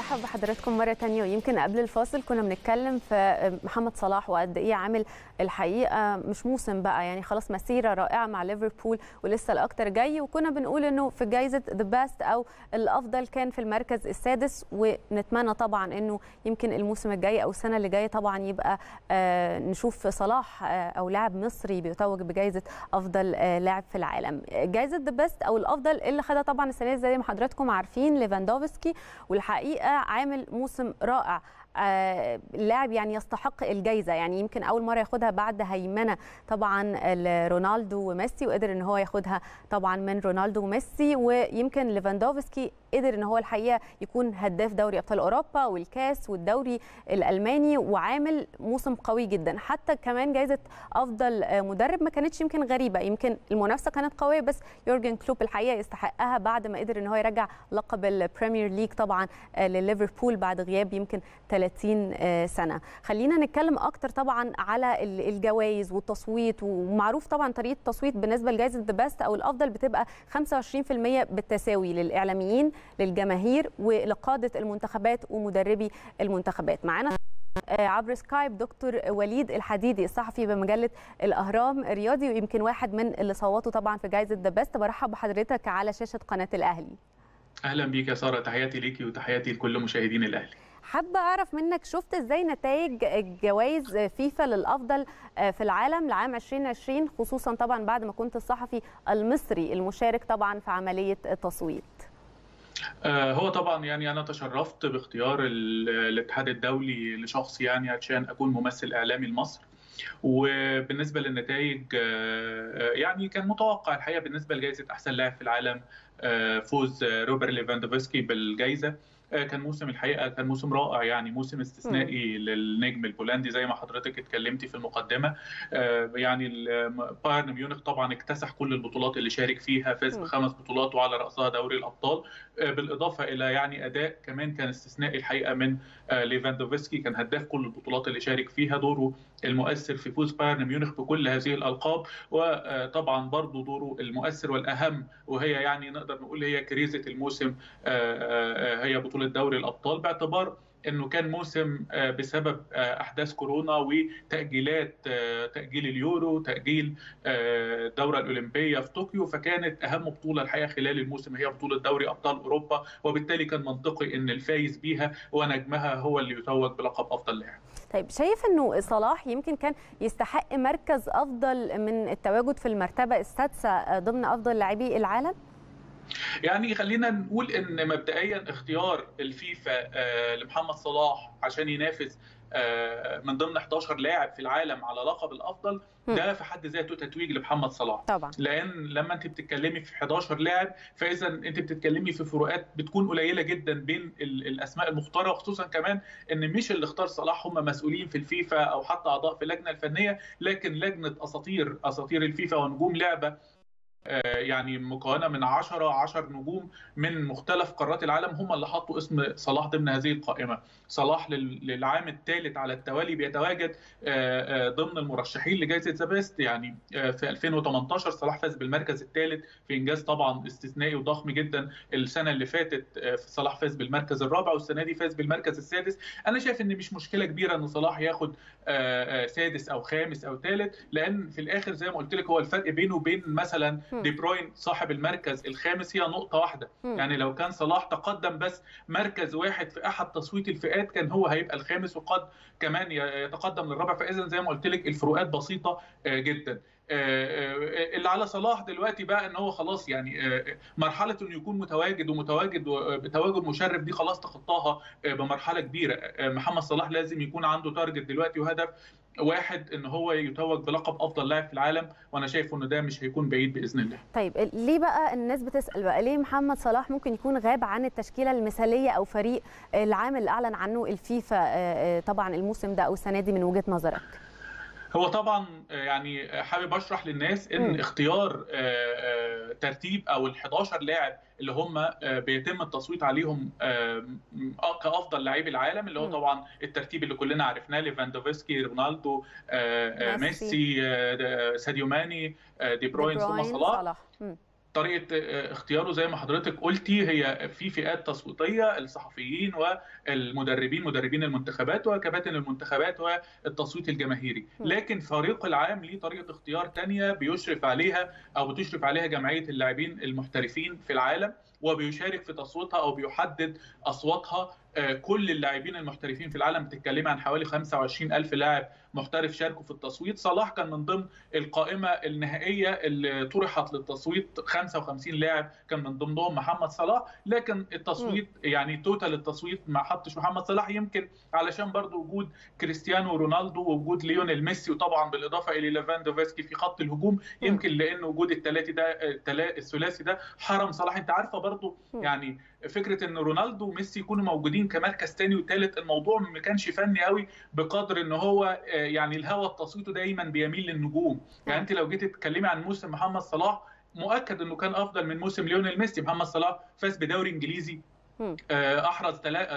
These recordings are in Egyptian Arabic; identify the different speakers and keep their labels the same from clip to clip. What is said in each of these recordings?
Speaker 1: برحب بحضراتكم مرة تانية ويمكن قبل الفاصل كنا بنتكلم في محمد صلاح وقد إيه عامل الحقيقة مش موسم بقى يعني خلاص مسيرة رائعة مع ليفربول ولسه الأكتر جاي وكنا بنقول إنه في جائزة ذا بيست أو الأفضل كان في المركز السادس ونتمنى طبعا إنه يمكن الموسم الجاي أو السنة اللي جاية طبعا يبقى آه نشوف صلاح آه أو لاعب مصري بيتوج بجائزة أفضل آه لاعب في العالم جائزة ذا بيست أو الأفضل اللي خدها طبعا السنة دي زي ما حضراتكم عارفين ليفاندوفسكي والحقيقه عامل موسم رائع آه اللاعب يعني يستحق الجائزه يعني يمكن اول مره ياخدها بعد هيمنه طبعا رونالدو وميسي وقدر ان هو ياخدها طبعا من رونالدو وميسي ويمكن ليفاندوفسكي قدر ان هو الحقيقه يكون هداف دوري ابطال اوروبا والكاس والدوري الالماني وعامل موسم قوي جدا حتى كمان جائزه افضل مدرب ما كانتش يمكن غريبه يمكن المنافسه كانت قويه بس يورجن كلوب الحقيقه يستحقها بعد ما قدر ان هو يرجع لقب البريمير ليج طبعا لليفربول بعد غياب يمكن 30 سنه خلينا نتكلم اكتر طبعا على الجوائز والتصويت ومعروف طبعا طريقه التصويت بالنسبه لجائزه ذا بيست او الافضل بتبقى 25% بالتساوي للاعلاميين للجماهير ولقاده المنتخبات ومدربي المنتخبات معانا عبر سكايب دكتور وليد الحديدي الصحفي بمجله الاهرام الرياضي ويمكن واحد من اللي صوتوا طبعا في جائزه ذا بيست برحب بحضرتك على شاشه قناه الاهلي
Speaker 2: اهلا بيك يا ساره تحياتي ليكي وتحياتي لكل مشاهدين الاهلي
Speaker 1: حابة أعرف منك شفت إزاي نتائج جوائز فيفا للأفضل في العالم لعام 2020 خصوصا طبعا بعد ما كنت الصحفي المصري المشارك طبعا في عملية التصويت
Speaker 2: هو طبعا يعني انا تشرفت باختيار الاتحاد الدولي لشخص يعني عشان اكون ممثل اعلامي لمصر وبالنسبه للنتائج يعني كان متوقع الحقيقه بالنسبه لجائزه احسن لاعب في العالم فوز روبر ليفاندوفسكي بالجائزه كان موسم الحقيقه كان موسم رائع يعني موسم استثنائي م. للنجم البولندي زي ما حضرتك اتكلمتي في المقدمه يعني بايرن ميونخ طبعا اكتسح كل البطولات اللي شارك فيها فاز بخمس بطولات وعلى راسها دوري الابطال بالاضافه الى يعني اداء كمان كان استثنائي الحقيقه من ليفاندوفسكي كان هداف كل البطولات اللي شارك فيها دوره المؤثر في فوز بايرن ميونخ بكل هذه الالقاب وطبعا برضه دوره المؤثر والاهم وهي يعني نقدر نقول هي كريزه الموسم هي بطوله دوري الابطال باعتبار انه كان موسم بسبب احداث كورونا وتاجيلات تاجيل اليورو تاجيل الدوره الاولمبيه في طوكيو فكانت اهم بطوله الحقيقه خلال الموسم هي بطوله دوري ابطال اوروبا وبالتالي كان منطقي ان الفايز بيها ونجمها هو اللي يتوج بلقب افضل لاعب
Speaker 1: طيب شايف انه صلاح يمكن كان يستحق مركز افضل من التواجد في المرتبه السادسه ضمن افضل لاعبي العالم
Speaker 2: يعني خلينا نقول ان مبدئيا اختيار الفيفا لمحمد صلاح عشان ينافس من ضمن 11 لاعب في العالم على لقب الافضل ده في حد ذاته تتويج لمحمد صلاح
Speaker 1: طبعا
Speaker 2: لان لما انت بتتكلمي في 11 لاعب فاذا انت بتتكلمي في فروقات بتكون قليله جدا بين الاسماء المختاره وخصوصا كمان ان مش اللي اختار صلاح هم مسؤولين في الفيفا او حتى اعضاء في اللجنه الفنيه لكن لجنه اساطير اساطير الفيفا ونجوم لعبه يعني مكونه من 10 10 نجوم من مختلف قارات العالم هم اللي حطوا اسم صلاح ضمن هذه القائمه صلاح للعام الثالث على التوالي بيتواجد ضمن المرشحين لجائزه ذا بيست يعني في 2018 صلاح فاز بالمركز الثالث في انجاز طبعا استثنائي وضخم جدا السنه اللي فاتت صلاح فاز بالمركز الرابع والسنه دي فاز بالمركز السادس انا شايف ان مش مشكله كبيره ان صلاح ياخد سادس او خامس او ثالث لان في الاخر زي ما قلت لك هو الفرق بينه وبين مثلا دي بروين صاحب المركز الخامس هي نقطه واحده م. يعني لو كان صلاح تقدم بس مركز واحد في احد تصويت الفئات كان هو هيبقى الخامس وقد كمان يتقدم للرابع فاذا زي ما قلت لك الفروقات بسيطه جدا اللي على صلاح دلوقتي بقى ان هو خلاص يعني مرحله انه يكون متواجد ومتواجد بتواجد مشرف دي خلاص تخطاها بمرحله كبيره محمد صلاح لازم يكون عنده تارجت دلوقتي وهدف واحد ان هو يتوج بلقب افضل لاعب في العالم وانا شايف انه ده مش هيكون بعيد باذن الله.
Speaker 1: طيب ليه بقى الناس بتسال بقى ليه محمد صلاح ممكن يكون غاب عن التشكيله المثاليه او فريق العام اللي اعلن عنه الفيفا طبعا الموسم ده او السنه دي من وجهه نظرك؟
Speaker 2: هو طبعا يعني حابب اشرح للناس ان م. اختيار ترتيب او ال 11 لاعب اللي هم بيتم التصويت عليهم كافضل لاعبي العالم اللي هو طبعا الترتيب اللي كلنا عرفناه ليفاندوفسكي رونالدو ميسي ساديو ماني دي بروين ثم صلاح طريقه اختياره زي ما حضرتك قلتي هي في فئات تصويتيه الصحفيين والمدربين مدربين المنتخبات وكباتن المنتخبات والتصويت الجماهيري لكن فريق العام ليه طريقه اختيار تانية بيشرف عليها او بتشرف عليها جمعيه اللاعبين المحترفين في العالم وبيشارك في تصويتها او بيحدد اصواتها كل اللاعبين المحترفين في العالم بتتكلم عن حوالي 25 ألف لاعب محترف شاركوا في التصويت صلاح كان من ضمن القائمة النهائية اللي طرحت للتصويت 55 لاعب كان من ضمنهم محمد صلاح لكن التصويت يعني توتال التصويت ما حطش محمد صلاح يمكن علشان برضو وجود كريستيانو رونالدو ووجود ليونيل ميسي وطبعا بالإضافة إلى ليفاندوفسكي في خط الهجوم يمكن لأن وجود الثلاثي ده الثلاثي ده حرم صلاح أنت عارفة برضو يعني فكره ان رونالدو وميسي يكونوا موجودين كمركز ثاني وثالث الموضوع ما كانش فني قوي بقدر ان هو يعني الهوى التصويت دايما بيميل للنجوم يعني انت لو جيت تتكلمي عن موسم محمد صلاح مؤكد انه كان افضل من موسم ليونيل ميسي محمد صلاح فاز بدوري انجليزي احرز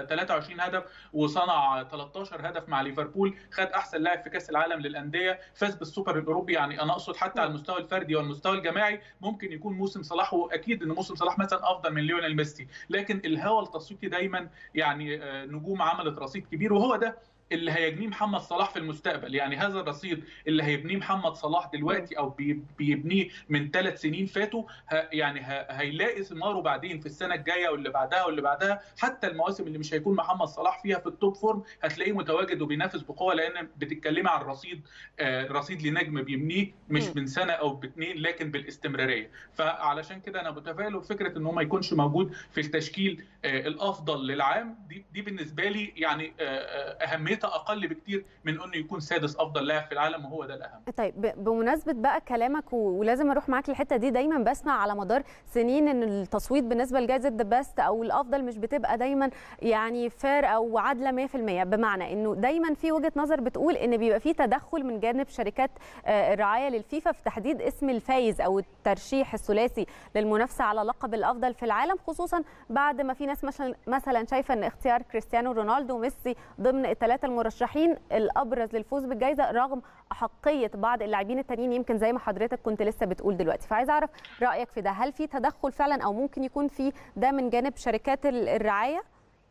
Speaker 2: 23 هدف وصنع 13 هدف مع ليفربول خد احسن لاعب في كاس العالم للانديه فاز بالسوبر الاوروبي يعني انا اقصد حتى على المستوى الفردي والمستوى الجماعي ممكن يكون موسم صلاح واكيد ان موسم صلاح مثلا افضل من ليونيل ميسي لكن الهوى التصويتي دايما يعني نجوم عملت رصيد كبير وهو ده اللي هيبنيه محمد صلاح في المستقبل يعني هذا الرصيد اللي هيبنيه محمد صلاح دلوقتي او بيبنيه من ثلاث سنين فاتوا يعني هيلاقي ثماره بعدين في السنه الجايه واللي بعدها واللي بعدها حتى المواسم اللي مش هيكون محمد صلاح فيها في التوب فورم هتلاقيه متواجد وبينافس بقوه لان بتتكلمي عن رصيد رصيد لنجم بيبنيه مش من سنه او باثنين لكن بالاستمراريه فعلشان كده انا متفائل بفكره ان هو ما يكونش موجود في التشكيل الافضل للعام دي دي بالنسبه لي يعني اهميه اقل بكتير من انه يكون سادس افضل لاعب في العالم وهو ده الاهم.
Speaker 1: طيب بمناسبه بقى كلامك ولازم اروح معاك للحته دي دايما بسمع على مدار سنين ان التصويت بالنسبه لجائزه ذا بيست او الافضل مش بتبقى دايما يعني فير او عادله 100% بمعنى انه دايما في وجهه نظر بتقول ان بيبقى في تدخل من جانب شركات الرعايه للفيفا في تحديد اسم الفايز او الترشيح الثلاثي للمنافسه على لقب الافضل في العالم خصوصا بعد ما في ناس مثلا مثلا شايفه ان اختيار كريستيانو رونالدو وميسي ضمن الثلاثه المرشحين الابرز للفوز بالجائزه رغم احقيه بعض اللاعبين التانيين يمكن زي ما حضرتك كنت لسه بتقول دلوقتي فعايز اعرف رايك في ده هل في تدخل فعلا او ممكن يكون في ده من جانب شركات الرعايه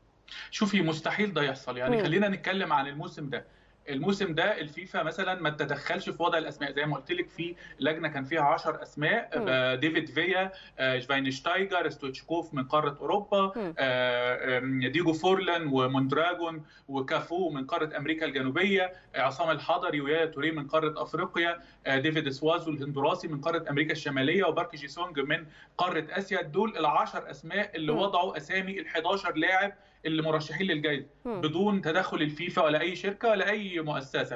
Speaker 2: شوفي مستحيل ده يحصل يعني مم. خلينا نتكلم عن الموسم ده الموسم ده الفيفا مثلا ما تدخلش في وضع الاسماء زي ما قلت لك في لجنه كان فيها 10 اسماء م. ديفيد فيا شفاينشتايجر ستوتشكوف من قاره اوروبا م. ديجو فورلان وموندراجون وكافو من قاره امريكا الجنوبيه عصام الحضري ويايا توري من قاره افريقيا ديفيد سوازو الهندوراسي من قاره امريكا الشماليه وبارك جيسونج من قاره اسيا دول العشر اسماء اللي م. وضعوا اسامي ال 11 لاعب اللي مرشحين للجائزه بدون تدخل الفيفا ولا اي شركه ولا اي مؤسسه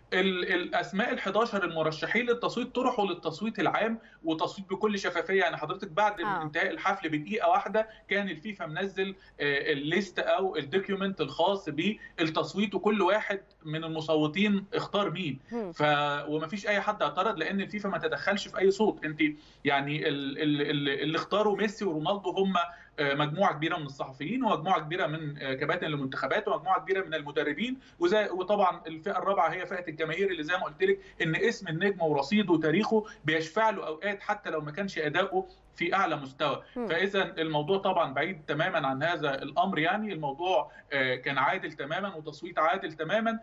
Speaker 2: الاسماء ال 11 المرشحين للتصويت طرحوا للتصويت العام وتصويت بكل شفافيه يعني حضرتك بعد آه. انتهاء الحفل بدقيقه واحده كان الفيفا منزل الليست او الدوكيومنت الخاص بالتصويت وكل واحد من المصوتين اختار مين ف ومفيش اي حد اعترض لان الفيفا ما تدخلش في اي صوت انت يعني اللي اختاروا ميسي ورونالدو هم مجموعه كبيره من الصحفيين ومجموعه كبيره من كباتن المنتخبات ومجموعه كبيره من المدربين وزي وطبعا الفئه الرابعه هي فئه الجماهير اللي زي ما قلت لك ان اسم النجم ورصيده وتاريخه بيشفع له اوقات حتى لو ما كانش اداؤه في اعلى مستوى فاذا الموضوع طبعا بعيد تماما عن هذا الامر يعني الموضوع كان عادل تماما وتصويت عادل تماما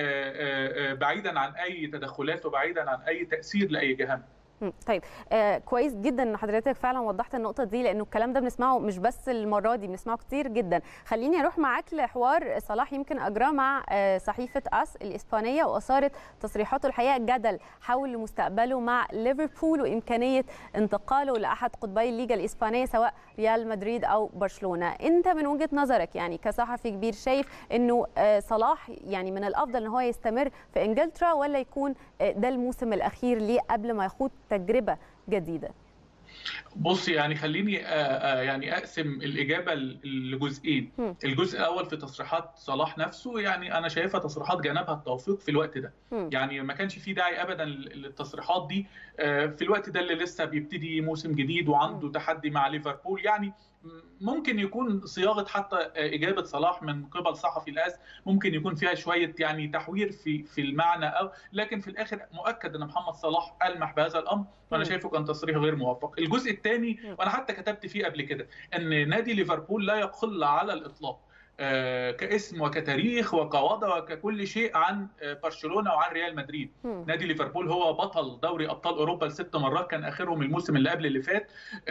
Speaker 2: بعيدا عن اي تدخلات وبعيدا عن اي تاثير لاي جهه
Speaker 1: طيب آه كويس جدا ان حضرتك فعلا وضحت النقطه دي لانه الكلام ده بنسمعه مش بس المره دي بنسمعه كتير جدا خليني اروح معاك لحوار صلاح يمكن اجراه مع آه صحيفه اس الاسبانيه واثارت تصريحاته الحقيقه جدل حول مستقبله مع ليفربول وامكانيه انتقاله لاحد قطبي الليجا الاسبانيه سواء ريال مدريد او برشلونه انت من وجهه نظرك يعني كصحفي كبير شايف انه آه صلاح يعني من الافضل ان هو يستمر في انجلترا ولا يكون ده الموسم الاخير ليه قبل ما يخوض تجربه جديده
Speaker 2: بص يعني خليني يعني اقسم الاجابه لجزئين الجزء الاول في تصريحات صلاح نفسه يعني انا شايفها تصريحات جنبها التوفيق في الوقت ده يعني ما كانش في داعي ابدا للتصريحات دي في الوقت ده اللي لسه بيبتدي موسم جديد وعنده تحدي مع ليفربول يعني ممكن يكون صياغه حتى اجابه صلاح من قبل صحفي الاس ممكن يكون فيها شويه يعني تحوير في في المعنى او لكن في الاخر مؤكد ان محمد صلاح المح بهذا الامر وانا شايفه كان تصريح غير موفق الجزء الثاني وانا حتى كتبت فيه قبل كده ان نادي ليفربول لا يقل على الاطلاق كاسم وكتاريخ وكوضع وككل شيء عن برشلونه وعن ريال مدريد م. نادي ليفربول هو بطل دوري ابطال اوروبا لست مرات كان اخرهم الموسم اللي قبل اللي فات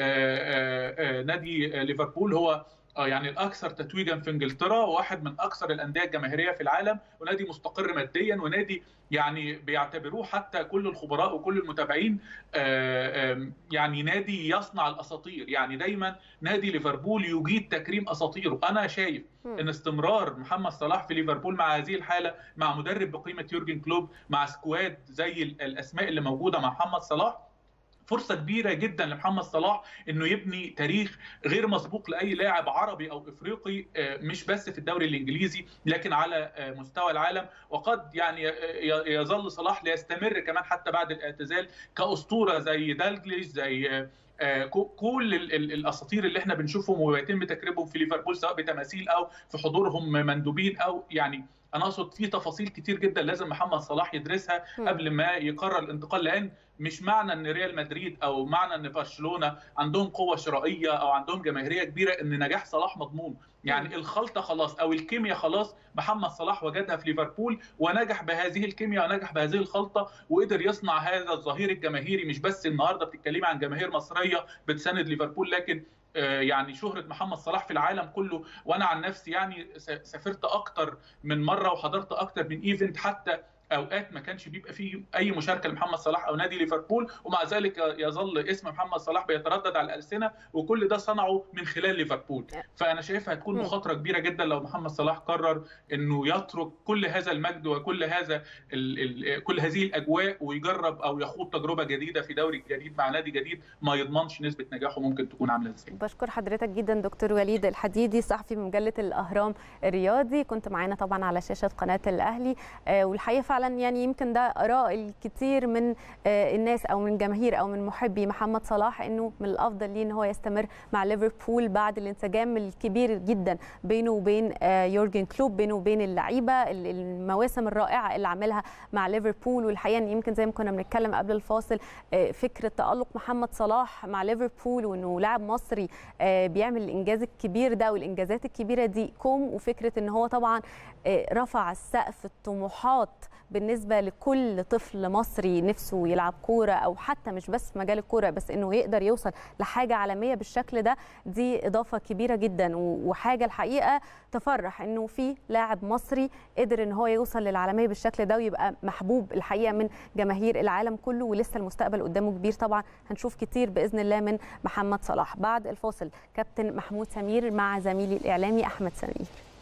Speaker 2: نادي ليفربول هو يعني الاكثر تتويجا في انجلترا وواحد من اكثر الانديه الجماهيريه في العالم ونادي مستقر ماديا ونادي يعني بيعتبروه حتى كل الخبراء وكل المتابعين يعني نادي يصنع الاساطير يعني دايما نادي ليفربول يجيد تكريم اساطيره انا شايف ان استمرار محمد صلاح في ليفربول مع هذه الحاله مع مدرب بقيمه يورجن كلوب مع سكواد زي الاسماء اللي موجوده مع محمد صلاح فرصه كبيره جدا لمحمد صلاح انه يبني تاريخ غير مسبوق لاي لاعب عربي او افريقي مش بس في الدوري الانجليزي لكن على مستوى العالم وقد يعني يظل صلاح ليستمر كمان حتى بعد الاعتزال كاسطوره زي دالجليش زي كل الاساطير اللي احنا بنشوفهم ويتم تكريمهم في ليفربول سواء بتماثيل او في حضورهم مندوبين او يعني انا اقصد في تفاصيل كتير جدا لازم محمد صلاح يدرسها قبل ما يقرر الانتقال لان مش معنى ان ريال مدريد او معنى ان برشلونه عندهم قوه شرائيه او عندهم جماهيريه كبيره ان نجاح صلاح مضمون يعني الخلطه خلاص او الكيمياء خلاص محمد صلاح وجدها في ليفربول ونجح بهذه الكيمياء ونجح بهذه الخلطه وقدر يصنع هذا الظهير الجماهيري مش بس النهارده بتتكلمي عن جماهير مصريه بتساند ليفربول لكن يعني شهرة محمد صلاح في العالم كله وأنا عن نفسي يعني سافرت أكتر من مرة وحضرت أكتر من إيفنت حتى اوقات ما كانش بيبقى فيه اي مشاركه لمحمد صلاح او نادي ليفربول ومع ذلك يظل اسم محمد صلاح بيتردد على الالسنه وكل ده صنعه من خلال ليفربول فانا شايفها هتكون مخاطره كبيره جدا لو محمد صلاح قرر انه يترك كل هذا المجد وكل هذا ال ال كل هذه الاجواء ويجرب او يخوض تجربه جديده في دوري جديد مع نادي جديد ما يضمنش نسبه نجاحه ممكن تكون عامله ازاي
Speaker 1: بشكر حضرتك جدا دكتور وليد الحديدي صحفي من مجله الاهرام الرياضي كنت معانا طبعا على شاشه قناه الاهلي والحقيقه فعلا يعني يمكن ده اراء الكثير من الناس او من جماهير او من محبي محمد صلاح انه من الافضل ليه ان هو يستمر مع ليفربول بعد الانسجام الكبير جدا بينه وبين يورجن كلوب بينه وبين اللعيبه المواسم الرائعه اللي عملها مع ليفربول والحقيقه يمكن زي ما كنا بنتكلم قبل الفاصل فكره تالق محمد صلاح مع ليفربول وانه لاعب مصري بيعمل الانجاز الكبير ده والانجازات الكبيره دي كوم وفكره ان هو طبعا رفع السقف الطموحات بالنسبه لكل طفل مصري نفسه يلعب كوره او حتى مش بس في مجال الكوره بس انه يقدر يوصل لحاجه عالميه بالشكل ده دي اضافه كبيره جدا وحاجه الحقيقه تفرح انه في لاعب مصري قدر ان هو يوصل للعالميه بالشكل ده ويبقى محبوب الحقيقه من جماهير العالم كله ولسه المستقبل قدامه كبير طبعا هنشوف كتير باذن الله من محمد صلاح بعد الفاصل كابتن محمود سمير مع زميلي الاعلامي احمد سمير